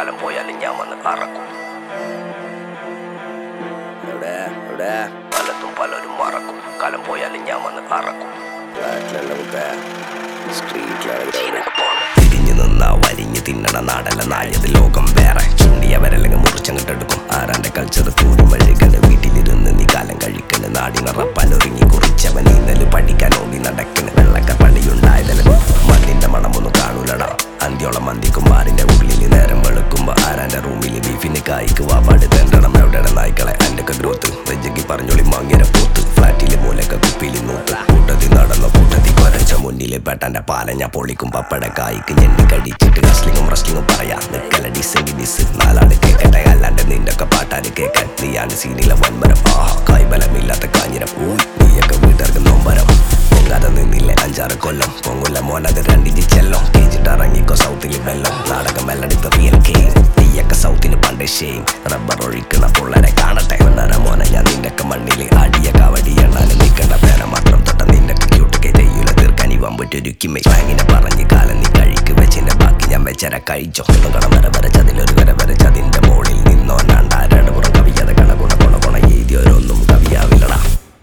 കാലം പോയാലും ഞാൻ വന്ന് അറക്കും എവിടെ എവിടെ പലതും പലരും മറക്കും കാലം പോയാലും ഞാൻ വന്ന് അറക്കും ഫ്ലാറ്റിലല്ല മുത്തേ സ്ട്രീറ്റിലാണ് ചീനൊക്കെ പോണം തിരിഞ്ഞു നിന്നാ വലിഞ്ഞു തിന്നണ നാടല്ല നായത് ലോകം വേറെ ചൂണ്ടിയവരല്ലെങ്കിൽ മുറിച്ചങ്ങിട്ടെടുക്കും ആരാന്റെ കൾച്ചർ തൂരും വഴുകണ് വീട്ടിലിരുന്ന് നീ കാലം കഴിക്കണ് നാടിനറപ്പാനൊരുങ്ങി കുറിച്ചവൻ ഇന്നലെ പഠിക്കാൻ ഓടി നടക്കണ് വെള്ളക്ക പണിയുണ്ടായതല്ല മണ്ണിന്റെ മണമൊന്നും കാണൂലടാ അന്ത്യോളം മന്തിക്കുമാറിന്റെ ഉള്ളിൽ നേരം വെളുക്കുമ്പോ ആരാന്റെ റൂമിൽ ബീഫിന് കായ്ക്ക് വാപ്പാട് തെണ്ടണം എവിടെ നായ്ക്കളെ അന്റെ ഗ്രോത്ത് വെജക്കി പറഞ്ഞോളി മാങ്ങിയ പൂത്ത് ഫ്ലാറ്റിലെ മൂലക്ക കുപ്പിയിൽ നൂത്ത് കൂട്ടത്തിൽ നടന്ന കൂട്ടത്തിൽ കൊരച്ച മുന്നിൽ പെട്ടന്റെ പാല ഞാൻ പൊളിക്കും പപ്പട കായ്ക്ക് ഞെണ്ടി കടിച്ചിട്ട് റസ്ലിങ്ങും റസ്ലിങ്ങും പറയാ നിക്കല ഡിസെങ്കി ഡിസ് നാലാട് കേക്കട്ടെ അല്ലാണ്ട് നിന്റെ ഒക്കെ പാട്ടാര് കേക്കാൻ നീയാണ് സീനിലെ വൻമരം ആഹാ കായ്ബലമില്ലാത്ത കാഞ്ഞിരം ഊ നീയൊക്കെ വീട്ടുകാർക്ക് നോമ്പരം പൊങ്ങാതെ നിന്നില്ലേ അഞ്ചാറ് കൊല്ലം പൊങ്ങുല മോനത് രണ്ടിഞ്ച് ചെല്ലും കേജിട്ട് ഇറങ്ങിക്കോ സൗത്തിൽ വെല്ലം നാടകം മെല്ലടിത്ത് റിയൽ ഗെയിം നീയൊക്കെ സൗത്തിന് പണ്ട് ഷെയിം റബ്ബർ ഒഴിക്കണ പിള്ളേരെ കാണട്ടെ ഒന്നര മോനെ ഞാൻ നിന്റെ ഒക്കെ മണ്ണിൽ അടിയ കവടി എണ്ണാനും നിൽക്കേണ്ട പേന മാത്രം തൊട്ട നിന്റെ ക്യൂട്ട് ചെയ്യൂല തീർക്കാൻ ഈ വമ്പറ്റൊരുക്കുമേ വാങ്ങിനെ പറഞ്ഞ് കാലം നീ കഴിക്ക് വെച്ചിന്റെ ബാക്കി ഞാൻ വെച്ചര കഴിച്ചോ ഒന്നും കടം വര വരച്ചതിലൊരു വര വരച്ചതിന്റെ മോളിൽ നിന്നോ രണ്ടാരണ്ട് പുറം കവിയാതെ കണ ഗുണ കൊണ കൊണ എഴുതിയോരൊന്നും കവിയാവില്ലടാ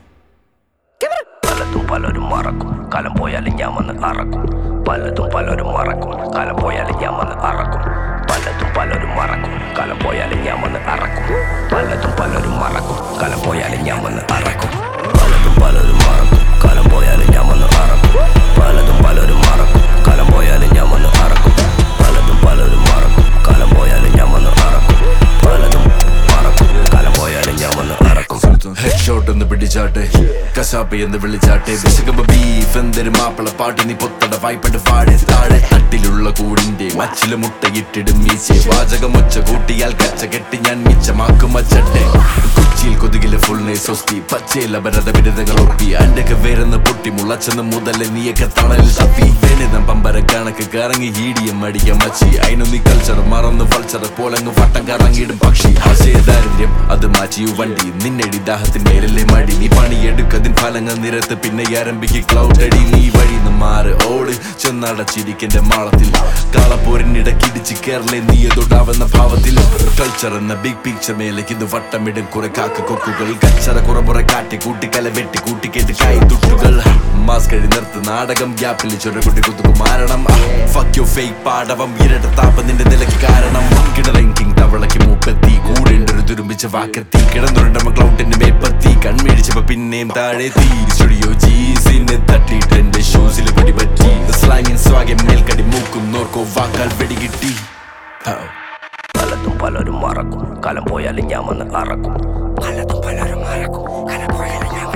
പലതും പലരും മറക്കും കാലം പോയാലും ഞാൻ വന്ന് അറക്കും പലതും പലരും മറക്കും കാലം പോയാലും ഞാൻ വന്ന് അറക്കും പലതും പലരും മറക്കും കാലം പോയാലും ഞാൻ വന്ന് അറക്കും പലതും പലരും മറക്കും കാലം പോയാലും ഞാൻ വന്ന് അറക്കും പലതും പലരും മറക്കും കാലം പോയാലും ഞാൻ വന്ന് അറക്കും പലതും പലരും മറക്കും കാലം പോയാലും ഞാൻ വന്ന് അറക്കും പലതും പലരും മറക്കും കാലം പോയാലും ഞാൻ വന്ന് അറക്കും പലതും മറക്കും കാലം പോയാലും ഞാൻ വന്ന് അറക്കും ഹെഡ് ഷോട്ട് ഒന്ന് പിടിച്ചാട്ടെ കശാപ്പ് എന്ന് വിളിച്ചാട്ടെ വിശകുമ്പോ ബീഫ് എന്തൊരു മാപ്പിള പാട്ടി നീ പൊത്തട വായ്പട്ട് പാടെ താഴെ തട്ടിലുള്ള കൂടിന്റെ മച്ചില് മുട്ടയിട്ടിടും മീശെ വാചകം ഒച്ച കൂട്ടിയാൽ കച്ച കെട്ടി ഞാൻ മിച്ചമാക്കും മച്ചട്ടെ കൊച്ചിയിൽ കൊതുകിലെ ഫുൾ സ്വസ്തി പച്ചയില ഭരത ബിരുദങ്ങൾ ഒപ്പി അന്റെ വേരെന്ന് പൊട്ടി മുളച്ചെന്ന് മുതല് നീയൊക്കെ തണലിൽ തപ്പി വേണിതം പമ്പര കണക്ക് കറങ്ങി ഈടിയം മടിയ മച്ചി അതിനു നീ കൾച്ചർ മറന്ന് വൾച്ചർ പോലങ്ങ് വട്ടം കറങ്ങിയിടും പക്ഷി ആശയ ദാരിദ്ര്യം അത് മാറ്റിയു വണ്ടി നിന്നെടി ദാഹത്തിന്മേലല്ലേ മടി നീ പണിയെടുക്കതിൻ ഫലങ്ങൾ നിരത്ത് പിന്നെ ആരംഭിക്ക് ക്ലൗഡ് അടി നീ വഴി മാറ് ഓട് ചെന്നടച്ചിരിക്കെന്റെ മാളത്തിൽ കാളപ്പോരിനിടക്കിടിച്ച് കേരളെ നീ തൊടാവുന്ന ഭാവത്തിൽ കൾച്ചർ എന്ന ബിഗ് പിക്ചർ മേലേക്ക് ഇത് വട്ടമിടും കുറെ കാക്ക കൊക്കുകൾ കച്ചറ കുറമുറ കാട്ടി കൂട്ടി കല വെട്ടി കൂട്ടി കേട്ട് കായി തുട്ടുകൾ മാസ് കഴി നിർത്ത് നാടകം ഗ്യാപ്പിൽ ചൊരകുട്ടി കുത്തുക്കു മാരണം ഫക്ക് യു ഫേക്ക് പാടവം ഇരട്ട താപം നിന്റെ നിലയ്ക്ക് കാരണം കിടറെങ്കിങ് തവളയ്ക്ക് മൂപ്പെത്തി കൂടെ ഒരു തുരുമ്പിച്ച വാക്കെത്തി കിടന്നുരുണ്ടമ്മ ക്ലൗഡിന്റെ മേപ്പത്തി കൺമേടിച്ചപ്പോ പിന്നെയും താഴെ തീ സ്റ്റുഡിയോ ജീസിനെ തട്ടിയിട്ട് എന്റെ ഷൂസിൽ പിടിപറ്റി സ്ലാങ്ങിൻ സ്വാഗം മേൽക്കടി മൂക്കും നോർക്കോ വാക്കാൽ വെടികിട്ടി Oh. പലതും പലരും മറക്കും കാലം പോയാലും ഞാൻ വന്ന് അറക്കും പലതും പലരും മറക്കും കാലം പോയാലും ഞാൻ